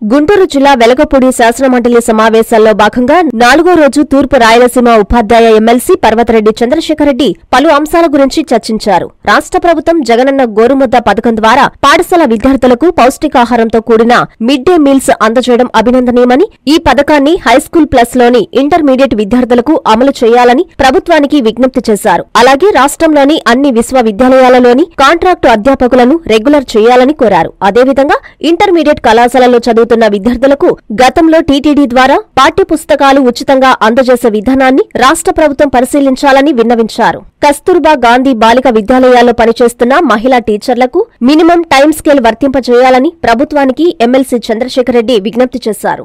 గుంటూరు జిల్లా వెలగపూడి శాసనమండలి సమావేశాల్లో భాగంగా నాలుగో రోజు తూర్పు రాయలసీమ ఉపాధ్యాయ ఎమ్మెల్సీ పర్వతరెడ్డి చంద్రశేఖరరెడ్డి పలు అంశాల గురించి చర్చించారు రాష్ట్ర ప్రభుత్వం జగనన్న గోరుముద్ద పథకం ద్వారా పాఠశాల విద్యార్థులకు పౌష్టికాహారంతో కూడిన మిడ్ డే మీల్స్ అందజేయడం అభినందనీయమని ఈ పథకాన్ని హైస్కూల్ ప్లస్ లోని ఇంటర్మీడియట్ విద్యార్థులకు అమలు చేయాలని ప్రభుత్వానికి విజ్ఞప్తి చేశారు అలాగే రాష్ట్రంలోని అన్ని విశ్వవిద్యాలయాలలోని కాంట్రాక్టు అధ్యాపకులను రెగ్యులర్ చేయాలని కోరారు అదేవిధంగా ఇంటర్మీడియట్ కళాశాలలో చదువుతున్న విద్యార్థులకు గతంలో టీటీడీ ద్వారా పాఠ్యపుస్తకాలు ఉచితంగా అందజేసే విధానాన్ని రాష్ట్ర ప్రభుత్వం పరిశీలించాలని విన్నవించారు కస్తూర్బా గాంధీ బాలిక విద్యాలయాల్లో పనిచేస్తున్న మహిళా టీచర్లకు మినిమం టైం స్కేల్ వర్తింపజేయాలని ప్రభుత్వానికి ఎమ్మెల్సీ చంద్రశేఖరరెడ్డి విజ్ఞప్తి చేశారు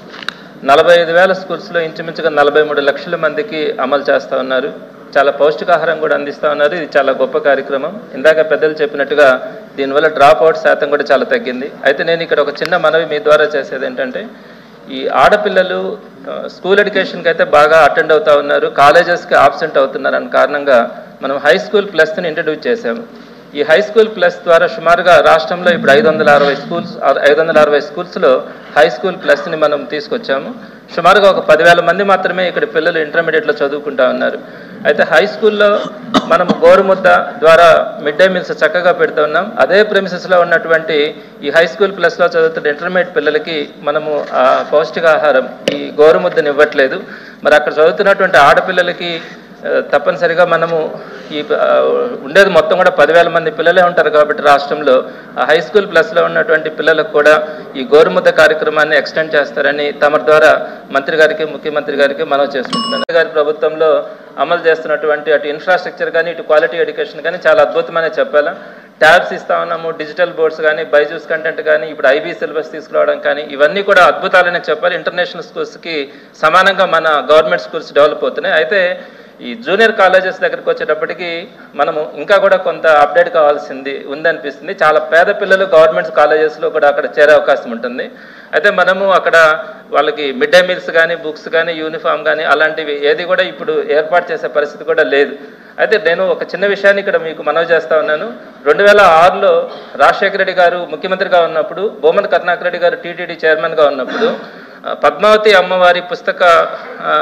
నలభై ఐదు వేల స్కూల్స్లో ఇంచుమించుగా నలభై మూడు లక్షల మందికి అమలు చేస్తూ ఉన్నారు చాలా పౌష్టికాహారం కూడా అందిస్తూ ఉన్నారు ఇది చాలా గొప్ప కార్యక్రమం ఇందాక పెద్దలు చెప్పినట్టుగా దీనివల్ల డ్రాప్ అవుట్ శాతం కూడా చాలా తగ్గింది అయితే నేను ఇక్కడ ఒక చిన్న మనవి మీ ద్వారా చేసేది ఏంటంటే ఈ ఆడపిల్లలు ఆ, స్కూల్ ఎడ్యుకేషన్కి అయితే బాగా అటెండ్ అవుతా ఉన్నారు కాలేజెస్కి ఆబ్సెంట్ అవుతున్నారు అన్న కారణంగా మనం హై స్కూల్ ప్లస్ని ఇంట్రడ్యూస్ చేసాము ఈ హై స్కూల్ ప్లస్ ద్వారా సుమారుగా రాష్ట్రంలో ఇప్పుడు ఐదు వందల అరవై స్కూల్స్ ఐదు వందల అరవై స్కూల్స్లో హై స్కూల్ ప్లస్ని మనం తీసుకొచ్చాము సుమారుగా ఒక పదివేల మంది మాత్రమే ఇక్కడ పిల్లలు ఇంటర్మీడియట్లో చదువుకుంటా ఉన్నారు అయితే హై స్కూల్లో మనం గోరుముద్ద ద్వారా మిడ్ డే మీల్స్ చక్కగా పెడుతూ ఉన్నాం అదే ప్రెమిసెస్లో ఉన్నటువంటి ఈ హై స్కూల్ ప్లస్లో చదువుతున్న ఇంటర్మీడియట్ పిల్లలకి మనము ఆ పౌష్టికాహారం ఈ గోరుముద్దను ఇవ్వట్లేదు మరి అక్కడ చదువుతున్నటువంటి ఆడపిల్లలకి ఆ, తప్పనిసరిగా మనము ఈ ఆ, ఉండేది మొత్తం కూడా పదివేల మంది పిల్లలే ఉంటారు కాబట్టి రాష్ట్రంలో ఆ హై స్కూల్ ప్లస్లో ఉన్నటువంటి పిల్లలకు కూడా ఈ గోరుముద్ద కార్యక్రమాన్ని ఎక్స్టెండ్ చేస్తారని తమ ద్వారా మంత్రి గారికి ముఖ్యమంత్రి గారికి మనవి చేసుకుంటున్నాను గారి ప్రభుత్వంలో అమలు చేస్తున్నటువంటి అటు ఇన్ఫ్రాస్ట్రక్చర్ కానీ ఇటు క్వాలిటీ ఎడ్యుకేషన్ కానీ చాలా అద్భుతమనే చెప్పాలా ట్యాబ్స్ ఇస్తా ఉన్నాము డిజిటల్ బోర్డ్స్ కానీ బైజూస్ కంటెంట్ కానీ ఇప్పుడు ఐబీ సిలబస్ తీసుకురావడం కానీ ఇవన్నీ కూడా అద్భుతాలనే చెప్పాలి ఇంటర్నేషనల్ స్కూల్స్కి సమానంగా మన గవర్నమెంట్ స్కూల్స్ డెవలప్ అవుతున్నాయి అయితే ఈ జూనియర్ కాలేజెస్ దగ్గరికి వచ్చేటప్పటికి మనము ఇంకా కూడా కొంత అప్డేట్ కావాల్సింది ఉందనిపిస్తుంది చాలా పేద పిల్లలు గవర్నమెంట్ కాలేజెస్లో కూడా అక్కడ చేరే అవకాశం ఉంటుంది అయితే మనము అక్కడ వాళ్ళకి మిడ్ డే మీల్స్ కానీ బుక్స్ కానీ యూనిఫామ్ కానీ అలాంటివి ఏది కూడా ఇప్పుడు ఏర్పాటు చేసే పరిస్థితి కూడా లేదు అయితే నేను ఒక చిన్న విషయాన్ని ఇక్కడ మీకు మనవి చేస్తా ఉన్నాను రెండు వేల ఆరులో రాజశేఖర రెడ్డి గారు ముఖ్యమంత్రిగా ఉన్నప్పుడు బొమ్మన కరుణాకర్ రెడ్డి గారు టీటీడీ చైర్మన్గా ఉన్నప్పుడు ఆ, పద్మావతి అమ్మవారి పుస్తక ఆ,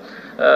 ఆ,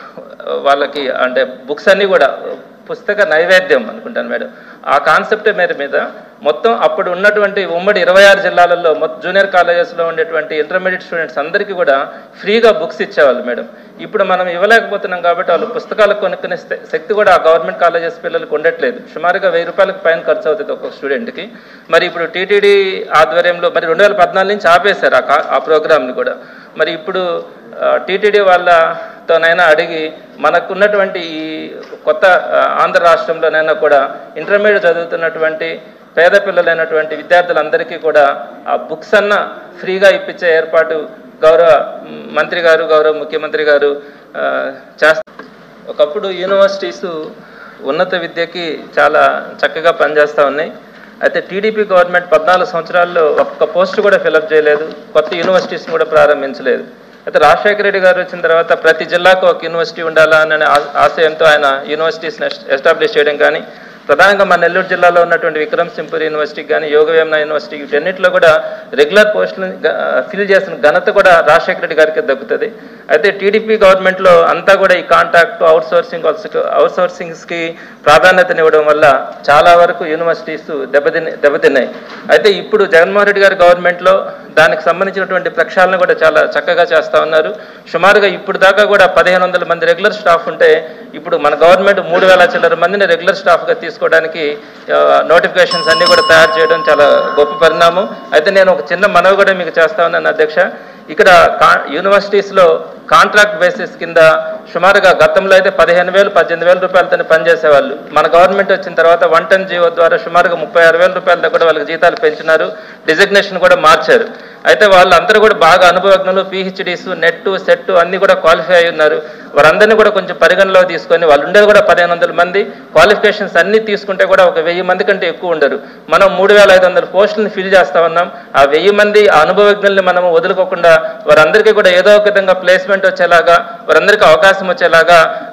వాళ్ళకి అంటే బుక్స్ అన్నీ కూడా పుస్తక నైవేద్యం అనుకుంటాను మేడం ఆ కాన్సెప్ట్ మేర మీద మొత్తం అప్పుడు ఉన్నటువంటి ఉమ్మడి ఇరవై ఆరు జిల్లాలలో మొత్తం జూనియర్ కాలేజెస్లో ఉండేటువంటి ఇంటర్మీడియట్ స్టూడెంట్స్ అందరికీ కూడా ఫ్రీగా బుక్స్ ఇచ్చేవాళ్ళు మేడం ఇప్పుడు మనం ఇవ్వలేకపోతున్నాం కాబట్టి వాళ్ళు పుస్తకాలు కొనుక్కునే శ- శక్తి కూడా ఆ గవర్నమెంట్ కాలేజెస్ పిల్లలకు ఉండట్లేదు సుమారుగా వెయ్యి రూపాయలకు పైన ఖర్చు అవుతుంది ఒక్కొక్క స్టూడెంట్కి మరి ఇప్పుడు టీటీడీ ఆధ్వర్యంలో మరి రెండు వేల పద్నాలుగు నుంచి ఆపేశారు ఆ కా- ఆ ప్రోగ్రామ్ని కూడా మరి ఇప్పుడు టీటీడీ వాళ్ళతోనైనా అడిగి మనకున్నటువంటి ఈ కొత్త ఆ, ఆంధ్ర రాష్ట్రంలోనైనా కూడా ఇంటర్మీడియట్ చదువుతున్నటువంటి పేద పిల్లలైనటువంటి విద్యార్థులందరికీ కూడా ఆ బుక్స్ అన్న ఫ్రీగా ఇప్పించే ఏర్పాటు గౌరవ మ్, మంత్రి గారు గౌరవ ముఖ్యమంత్రి గారు ఆ, చేస్తారు ఒకప్పుడు యూనివర్సిటీస్ ఉన్నత విద్యకి చాలా చక్కగా పనిచేస్తూ ఉన్నాయి అయితే టీడీపీ గవర్నమెంట్ పద్నాలుగు సంవత్సరాల్లో ఒక్క పోస్ట్ కూడా ఫిలప్ చేయలేదు కొత్త యూనివర్సిటీస్ని కూడా ప్రారంభించలేదు అయితే రాజశేఖర రెడ్డి గారు వచ్చిన తర్వాత ప్రతి జిల్లాకు ఒక యూనివర్సిటీ ఉండాలా అనే ఆ- ఆశయంతో ఆయన యూనివర్సిటీస్ని ఎస్టాబ్లిష్ చేయడం కానీ ప్రధానంగా మన నెల్లూరు జిల్లాలో ఉన్నటువంటి విక్రమ్ సింపూర్ యూనివర్సిటీకి కానీ యోగవేమన యూనివర్సిటీ వీటన్నిటిలో కూడా రెగ్యులర్ పోస్టులను ఫిల్ చేసిన ఘనత కూడా రాజశేఖర రెడ్డి గారికి దక్కుతుంది అయితే టీడీపీ గవర్నమెంట్లో అంతా కూడా ఈ కాంట్రాక్ట్ అవుట్ సోర్సింగ్ అవుట్ సోర్సింగ్స్కి ప్రాధాన్యతనివ్వడం వల్ల చాలా వరకు యూనివర్సిటీస్ దెబ్బతిని దెబ్బతిన్నాయి అయితే ఇప్పుడు జగన్మోహన్ రెడ్డి గారి గవర్నమెంట్లో దానికి సంబంధించినటువంటి ప్రక్షాళన కూడా చాలా చక్కగా చేస్తా ఉన్నారు సుమారుగా ఇప్పుడు దాకా కూడా పదిహేను వందల మంది రెగ్యులర్ స్టాఫ్ ఉంటే ఇప్పుడు మన గవర్నమెంట్ మూడు వేల చిల్లర మందిని రెగ్యులర్ స్టాఫ్గా తీసుకోవడానికి నోటిఫికేషన్స్ అన్నీ కూడా తయారు చేయడం చాలా గొప్ప పరిణామం అయితే నేను ఒక చిన్న మనవి కూడా మీకు చేస్తా ఉన్నాను అధ్యక్ష ఇక్కడ కా యూనివర్సిటీస్లో కాంట్రాక్ట్ బేసిస్ కింద సుమారుగా గతంలో అయితే పదిహేను వేలు పద్దెనిమిది వేల రూపాయలతో పనిచేసేవాళ్ళు మన గవర్నమెంట్ వచ్చిన తర్వాత వన్ టెన్ జీవో ద్వారా సుమారుగా ముప్పై ఆరు వేల రూపాయలతో కూడా వాళ్ళకి జీతాలు పెంచినారు డిజిగ్నేషన్ కూడా మార్చారు అయితే వాళ్ళందరూ కూడా బాగా అనుభవజ్ఞులు పిహెచ్డీస్ నెట్ సెట్ అన్ని కూడా క్వాలిఫై అయి ఉన్నారు వారందరినీ కూడా కొంచెం పరిగణలో తీసుకొని వాళ్ళు ఉండేది కూడా పదిహేను వందల మంది క్వాలిఫికేషన్స్ అన్ని తీసుకుంటే కూడా ఒక వెయ్యి మంది కంటే ఎక్కువ ఉండరు మనం మూడు వేల ఐదు వందల పోస్టులను ఫిల్ చేస్తా ఉన్నాం ఆ వెయ్యి మంది ఆ అనుభవజ్ఞుల్ని మనము వదులుకోకుండా వారందరికీ కూడా ఏదో ఒక విధంగా ప్లేస్మెంట్ వచ్చేలాగా వారందరికీ అవకాశం వచ్చేలాగా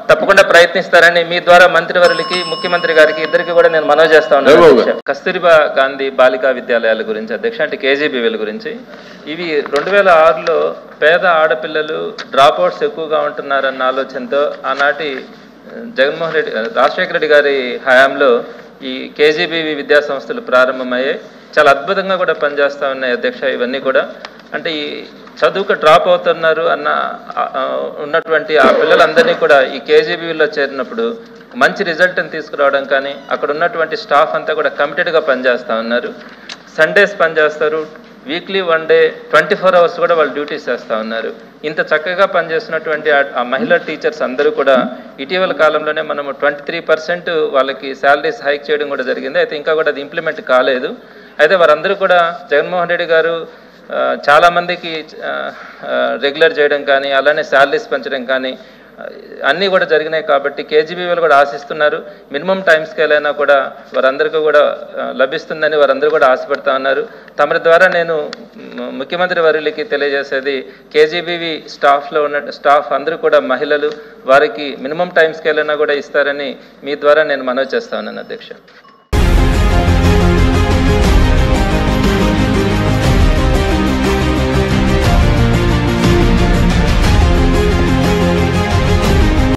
తప్పకుండా ప్రయత్నిస్తారని మీ ద్వారా మంత్రివర్యులకి ముఖ్యమంత్రి గారికి ఇద్దరికి కూడా నేను మనవి చేస్తా ఉన్నాను జయబాబు అధ్యక్ష. కస్తూరిబా గాంధీ బాలికా విద్యాలయాల గురించి అధ్యక్ష అంటే కేజీబీవీల గురించి ఇవి రెండు వేల ఆరులో పేద ఆడపిల్లలు డ్రాప్ అవుట్స్ ఎక్కువగా ఉంటున్నారన్న ఆలోచనతో ఆనాటి ఆ, జగన్మోహన్ రెడ్డి రాజశేఖర రెడ్డి గారి హయాంలో ఈ కేజీబీవి విద్యా సంస్థలు ప్రారంభమయ్యాయి చాలా అద్భుతంగా కూడా పనిచేస్తా ఉన్నాయి అధ్యక్ష ఇవన్నీ కూడా అంటే ఈ చదువుకు డ్రాప్ అవుతున్నారు అన్న ఆ, ఆ, ఉన్నటువంటి ఆ పిల్లలందరినీ కూడా ఈ కేజీబీలో చేరినప్పుడు మంచి రిజల్ట్ని తీసుకురావడం కానీ అక్కడ ఉన్నటువంటి స్టాఫ్ అంతా కూడా కమిటెడ్గా పనిచేస్తూ ఉన్నారు సండేస్ పనిచేస్తారు weekly one day twenty four hours కూడా వాళ్ళు డ్యూటీస్ చేస్తూ ఉన్నారు ఇంత చక్కగా పనిచేస్తున్నటువంటి ఆ- ఆ మహిళా టీచర్స్ అందరూ కూడా ఇటీవల కాలంలోనే మనము ట్వంటీ త్రీ పర్సెంట్ వాళ్ళకి శాలరీస్ హైక్ చేయడం కూడా జరిగింది అయితే ఇంకా కూడా అది ఇంప్లిమెంట్ కాలేదు అయితే వారందరూ కూడా జగన్మోహన్ రెడ్డి గారు ఆ, చాలా మందికి రెగ్యులర్ చేయడం కానీ అలానే శాలరీస్ పెంచడం కానీ ఆ, అన్నీ కూడా జరిగినాయి కాబట్టి కేజీబీవీలు కూడా ఆశిస్తున్నారు మినిమం టైం స్కేల్ అయినా కూడా వారందరికీ కూడా ఆ, లభిస్తుందని వారందరూ కూడా ఆశపడతా ఉన్నారు తమరి ద్వారా నేను ము- ముఖ్యమంత్రి వర్యులకి తెలియజేసేది కేజీబీవి స్టాఫ్లో ఉన్న స్టాఫ్ అందరూ కూడా మహిళలు వారికి మినిమం టైం స్కేల్ అయినా కూడా ఇస్తారని మీ ద్వారా నేను మనవి చేస్తా ఉన్నాను అధ్యక్ష